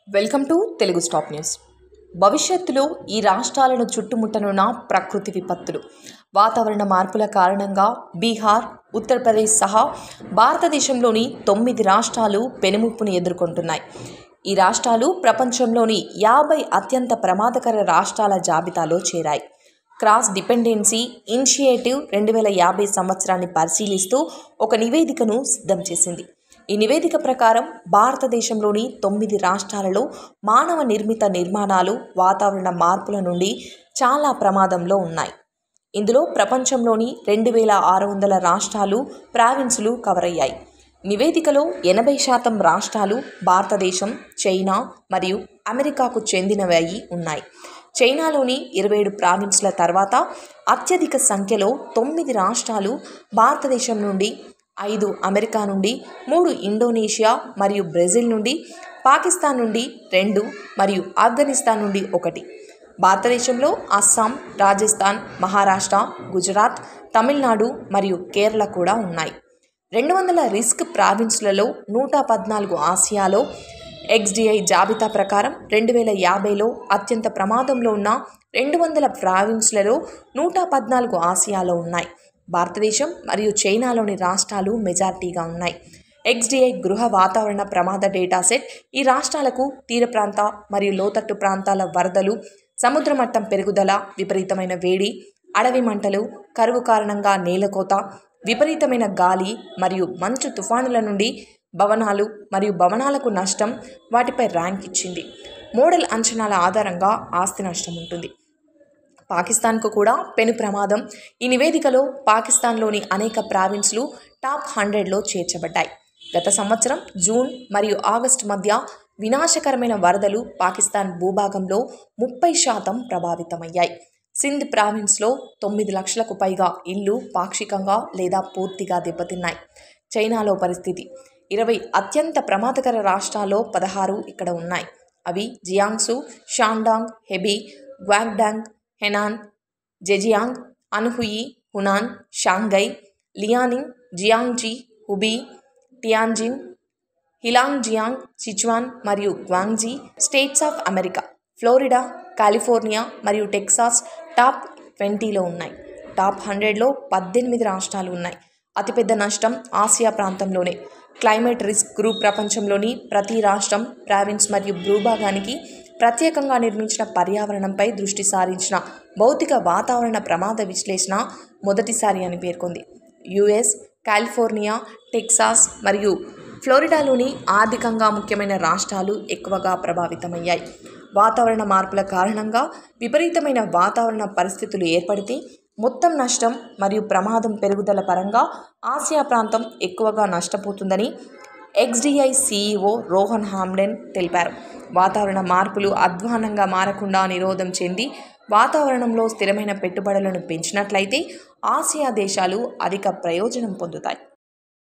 welcome to Telugu stop news భవిష్యత్తులో ఈ రాష్ట్రాలను చుట్టుముట్టనున్న ప్రకృతి విపత్తులు వాతావరణ మార్పుల కారణంగా బీహార్ ఉత్తరప్రదేశ్ సహా భారతదేశంలోని తొమ్మిది రాష్ట్రాలు పెనుముప్పును ఎదుర్కొంటున్నాయి ఈ రాష్ట్రాలు ప్రపంచంలోని యాభై అత్యంత ప్రమాదకర రాష్ట్రాల జాబితాలో చేరాయి క్రాస్ డిపెండెన్సీ ఇనిషియేటివ్ రెండు వేల యాభై సంవత్సరాన్ని పరిశీలిస్తూ ఒక నివేదికను సిద్ధం చేసింది ఈ నివేదిక ప్రకారం భారతదేశంలోని తొమ్మిది రాష్ట్రాలలో మానవ నిర్మిత నిర్మాణాలు వాతావరణ మార్పుల నుండి చాలా ప్రమాదంలో ఉన్నాయి ఇందులో ప్రపంచంలోని రెండు వేల ఆరు వందల రాష్ట్రాలు ప్రావిన్సులు కవర్ అయ్యాయి నివేదికలో ఎనభై శాతం రాష్ట్రాలు భారతదేశం చైనా మరియు అమెరికాకు చెందినవి అయి ఉన్నాయి చైనాలోని ఇరవై ఏడు ప్రావిన్స్ల తర్వాత అత్యధిక సంఖ్యలో తొమ్మిది రాష్ట్రాలు భారతదేశం నుండి ఐదు అమెరికా నుండి మూడు ఇండోనేషియా మరియు బ్రెజిల్ నుండి పాకిస్తాన్ నుండి రెండు మరియు ఆఫ్ఘనిస్తాన్ నుండి ఒకటి భారతదేశంలో అస్సాం రాజస్థాన్ మహారాష్ట్ర గుజరాత్ తమిళనాడు మరియు కేరళ కూడా ఉన్నాయి రెండు వందల రిస్క్ ప్రావిన్స్లలో నూట పద్నాలుగు ఆసియాలో ఎక్స్డిఐ జాబితా ప్రకారం రెండు వేల యాభైలో అత్యంత ప్రమాదంలో ఉన్న రెండు వందల ప్రావిన్స్లలో నూట పద్నాలుగు ఆసియాలో ఉన్నాయి భారతదేశం మరియు చైనాలోని రాష్ట్రాలు మెజార్టీగా ఉన్నాయి ఎక్స్డిఐ గృహ వాతావరణ ప్రమాద డేటా సెట్ ఈ రాష్ట్రాలకు తీర ప్రాంత మరియు లోతట్టు ప్రాంతాల వరదలు సముద్ర మట్టం పెరుగుదల విపరీతమైన వేడి అడవి మంటలు కరువు కారణంగా నేలకోత విపరీతమైన గాలి మరియు మంచు తుఫానుల నుండి భవనాలు మరియు భవనాలకు నష్టం వాటిపై ర్యాంక్ ఇచ్చింది మోడల్ అంచనాల ఆధారంగా ఆస్తి నష్టం ఉంటుంది పాకిస్తాన్కు కూడా పెను ప్రమాదం ఈ నివేదికలో పాకిస్తాన్లోని అనేక ప్రావిన్స్లు టాప్ హండ్రెడ్లో చేర్చబడ్డాయి గత సంవత్సరం జూన్ మరియు ఆగస్టు మధ్య వినాశకరమైన వరదలు పాకిస్తాన్ భూభాగంలో ముప్పై శాతం ప్రభావితమయ్యాయి సింధ్ ప్రావిన్స్లో తొమ్మిది లక్షలకు పైగా ఇల్లు పాక్షికంగా లేదా పూర్తిగా దెబ్బతిన్నాయి చైనాలో పరిస్థితి ఇరవై అత్యంత ప్రమాదకర రాష్ట్రాల్లో పదహారు ఇక్కడ ఉన్నాయి అవి Jiangsu Shandong Hebei Guangdong Henan Zhejiang Anhui Hunan Shanghai Liaoning Jiangxi Hubei Tianjin Heilongjiang Sichuan మరియు Guangxi States of America Florida California మరియు టెక్సాస్ టాప్ ట్వంటీలో ఉన్నాయి టాప్ హండ్రెడ్లో పద్దెనిమిది రాష్ట్రాలు ఉన్నాయి అతిపెద్ద నష్టం ఆసియా ప్రాంతంలోనే క్లైమేట్ రిస్క్ గ్రూప్ ప్రపంచంలోని ప్రతి రాష్ట్రం ప్రావిన్స్ మరియు భూభాగానికి ప్రత్యేకంగా నిర్మించిన పర్యావరణంపై దృష్టి సారించిన భౌతిక వాతావరణ ప్రమాద విశ్లేషణ మొదటిసారి అని పేర్కొంది యుఎస్ కాలిఫోర్నియా టెక్సాస్ మరియు ఫ్లోరిడాలోని ఆర్థికంగా ముఖ్యమైన రాష్ట్రాలు ఎక్కువగా ప్రభావితమయ్యాయి వాతావరణ మార్పుల కారణంగా విపరీతమైన వాతావరణ పరిస్థితులు ఏర్పడితే మొత్తం నష్టం మరియు ప్రమాదం పెరుగుదల పరంగా ఆసియా ప్రాంతం ఎక్కువగా నష్టపోతుందని ఎక్స్డిఐ సీఈఓ రోహన్ హామ్డెన్ తెలిపారు వాతావరణ మార్పులు అధ్వానంగా మారకుండా నిరోధం చెంది వాతావరణంలో స్థిరమైన పెట్టుబడులను పెంచినట్లయితే ఆసియా దేశాలు అధిక ప్రయోజనం పొందుతాయి